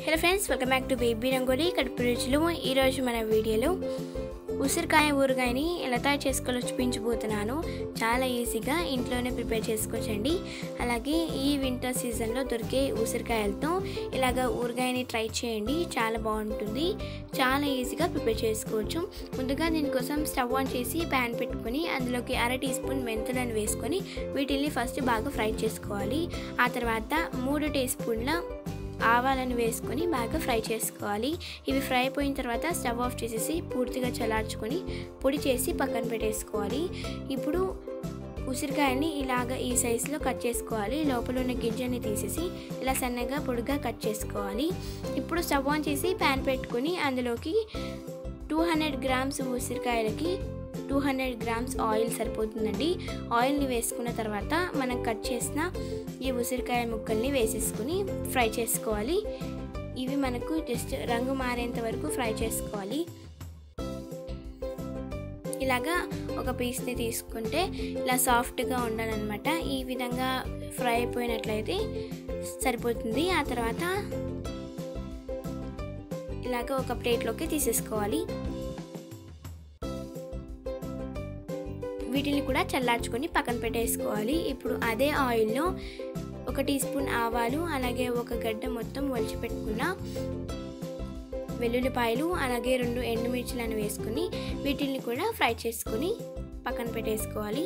hello friends welcome back to baby Rangoli కడుపు రుచులు ఈరోజు మన వీడియోలో ఉసిరికాయ ఊరగాయని ఎలా తయారు చేసుకోవాలో చూపించబోతున్నాను చాలా ఈజీగా ఇంట్లోనే ప్రిపేర్ చేసుకోవచ్చండి అలాగే ఈ వింటర్ సీజన్లో దొరికే ఉసిరికాయలతో ఇలాగ ఊరగాయని ట్రై చేయండి చాలా బాగుంటుంది చాలా ఈజీగా ప్రిపేర్ చేసుకోవచ్చు ముందుగా దీనికోసం స్టవ్ ఆన్ చేసి ప్యాన్ పెట్టుకొని అందులోకి అర టీ స్పూన్ మెంతులను వేసుకొని వీటిని ఫస్ట్ బాగా ఫ్రై చేసుకోవాలి ఆ తర్వాత మూడు టీ స్పూన్ల ఆవాలను వేసుకొని బాగా ఫ్రై చేసుకోవాలి ఇవి ఫ్రై అయిపోయిన తర్వాత స్టవ్ ఆఫ్ చేసేసి పూర్తిగా చల్లార్చుకొని పొడి చేసి పక్కన పెట్టేసుకోవాలి ఇప్పుడు ఉసిరికాయని ఇలాగ ఈ సైజులో కట్ చేసుకోవాలి లోపల ఉన్న గింజని తీసేసి ఇలా సన్నగా పొడిగా కట్ చేసుకోవాలి ఇప్పుడు స్టవ్ ఆన్ చేసి ప్యాన్ పెట్టుకొని అందులోకి టూ హండ్రెడ్ గ్రామ్స్ ఉసిరికాయలకి టూ హండ్రెడ్ గ్రామ్స్ ఆయిల్ సరిపోతుందండి ఆయిల్ని వేసుకున్న తర్వాత మనం కట్ చేసిన ఈ ఉసిరికాయ ముక్కల్ని వేసేసుకుని ఫ్రై చేసుకోవాలి ఇవి మనకు జస్ట్ రంగు మారేంత వరకు ఫ్రై చేసుకోవాలి ఇలాగా ఒక పీస్ని తీసుకుంటే ఇలా సాఫ్ట్గా ఉండాలన్నమాట ఈ విధంగా ఫ్రై అయిపోయినట్లయితే సరిపోతుంది ఆ తర్వాత ఇలాగ ఒక ప్లేట్లోకి తీసేసుకోవాలి వీటిని కూడా చల్లార్చుకొని పక్కన పెట్టేసుకోవాలి ఇప్పుడు అదే ఆయిల్లో ఒక టీ స్పూన్ ఆవాలు అలాగే ఒక గడ్డ మొత్తం ఒలిచిపెట్టుకున్న వెల్లుల్లిపాయలు అలాగే రెండు ఎండుమిర్చిలను వేసుకుని వీటిని కూడా ఫ్రై చేసుకొని పక్కన పెట్టేసుకోవాలి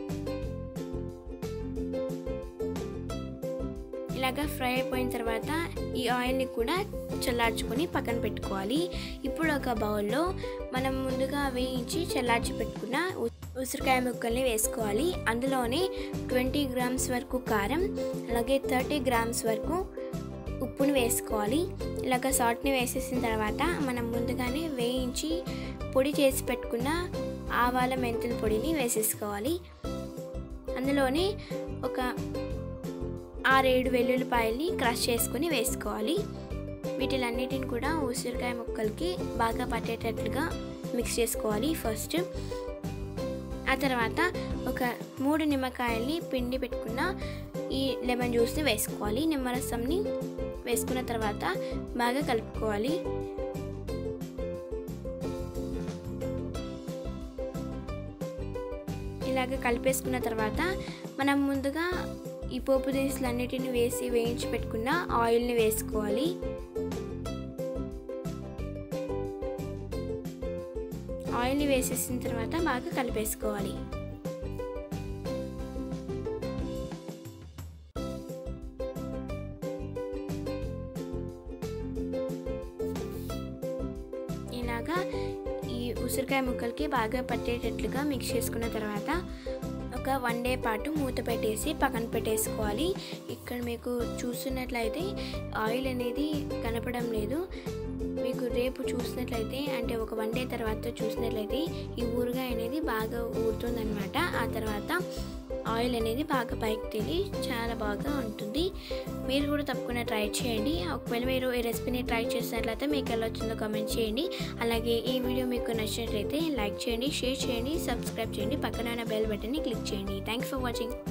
ఇలాగా ఫ్రై అయిపోయిన తర్వాత ఈ ఆయిల్ని కూడా చల్లార్చుకొని పక్కన పెట్టుకోవాలి ఇప్పుడు ఒక బౌల్లో మనం ముందుగా వేయించి చల్లార్చి పెట్టుకున్న ఉసిరికాయ ముక్కల్ని వేసుకోవాలి అందులోనే ట్వంటీ గ్రామ్స్ వరకు కారం అలాగే థర్టీ గ్రామ్స్ వరకు ఉప్పుని వేసుకోవాలి ఇలాగ సాల్ట్ని వేసేసిన తర్వాత మనం ముందుగానే వేయించి పొడి చేసి పెట్టుకున్న ఆవాల మెంతుల పొడిని వేసేసుకోవాలి అందులోనే ఒక ఆరేడు వెల్లుల్లిపాయల్ని క్రష్ చేసుకొని వేసుకోవాలి వీటిలన్నిటిని కూడా ఉసిరికాయ ముక్కలకి బాగా పట్టేటట్లుగా మిక్స్ చేసుకోవాలి ఫస్ట్ ఆ తర్వాత ఒక మూడు నిమ్మకాయల్ని పిండి పెట్టుకున్న ఈ లెమన్ జ్యూస్ని వేసుకోవాలి నిమ్మరసంని వేసుకున్న తర్వాత బాగా కలుపుకోవాలి ఇలాగ కలిపేసుకున్న తర్వాత మనం ముందుగా ఈ పోపు దినుసులన్నిటిని వేసి వేయించి పెట్టుకున్న ఆయిల్ని వేసుకోవాలి ఆయిల్ని వేసేసిన తర్వాత బాగా కలిపేసుకోవాలి ఇలాగా ఈ ఉసిరికాయ ముక్కలకి బాగా పట్టేటట్లుగా మిక్స్ చేసుకున్న తర్వాత ఒక వన్ డే పాటు మూత పెట్టేసి పక్కన పెట్టేసుకోవాలి ఇక్కడ మీకు చూస్తున్నట్లయితే ఆయిల్ అనేది కనపడం లేదు మీకు రేపు చూసినట్లయితే అంటే ఒక వన్ డే తర్వాత చూసినట్లయితే ఈ ఊరగాయ అనేది బాగా ఊరుతుందనమాట ఆ తర్వాత ఆయిల్ అనేది బాగా పైకి తేలి చాలా బాగా ఉంటుంది మీరు కూడా తప్పకుండా ట్రై చేయండి ఒకవేళ మీరు ఈ రెసిపీని ట్రై చేసినట్లయితే మీకు ఎలా వచ్చిందో కామెంట్ చేయండి అలాగే ఈ వీడియో మీకు నచ్చినట్లయితే లైక్ చేయండి షేర్ చేయండి సబ్స్క్రైబ్ చేయండి పక్కన బెల్ బటన్ని క్లిక్ చేయండి థ్యాంక్స్ ఫర్ వాచింగ్